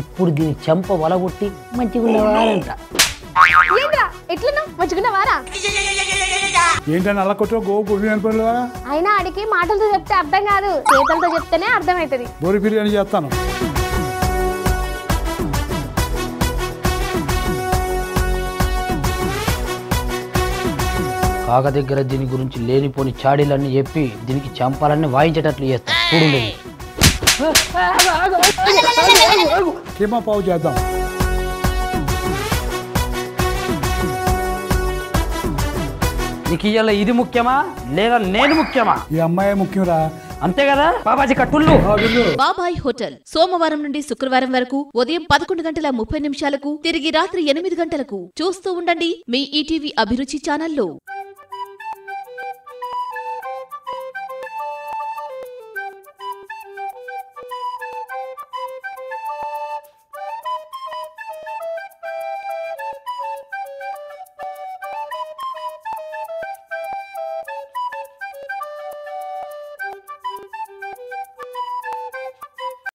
ఇప్పుడు దీని చెంప వలగొట్టి మంచిగా ఉన్నవారంట ఏంట్రా ఎట్లున్నావు మంచుకున్నావారా ఏంటని అలా కొట్ట గో గుడి అనిపోయినా అయినా ఆడికి మాటలతో చెప్తే అర్థం కాదు చేతులతో చెప్తేనే అర్థమవుతుంది బోరి బిర్యానీ చేస్తాను కాక దగ్గర దీని గురించి లేనిపోని చాడీలన్నీ చెప్పి దీనికి చంపాలన్నీ వాయించేటట్లు చేస్తా చూడండి కీమా పావు చేద్దాం నీకు ఇవాళ ఇది ముఖ్యమా లేదా నేను ముఖ్యమా ఈ అమ్మాయి ముఖ్యంరా అంతే కదా బాబాజీ కట్టుళ్ళు ఆ వెళ్ళు బాబాయ్ హోటల్ సోమవారం నుండి శుక్రవారం వరకు ఉదయం పదకొండు గంటల ముప్పై నిమిషాలకు తిరిగి రాత్రి ఎనిమిది గంటలకు చూస్తూ ఉండండి మీ ఈటీవీ అభిరుచి ఛానల్లో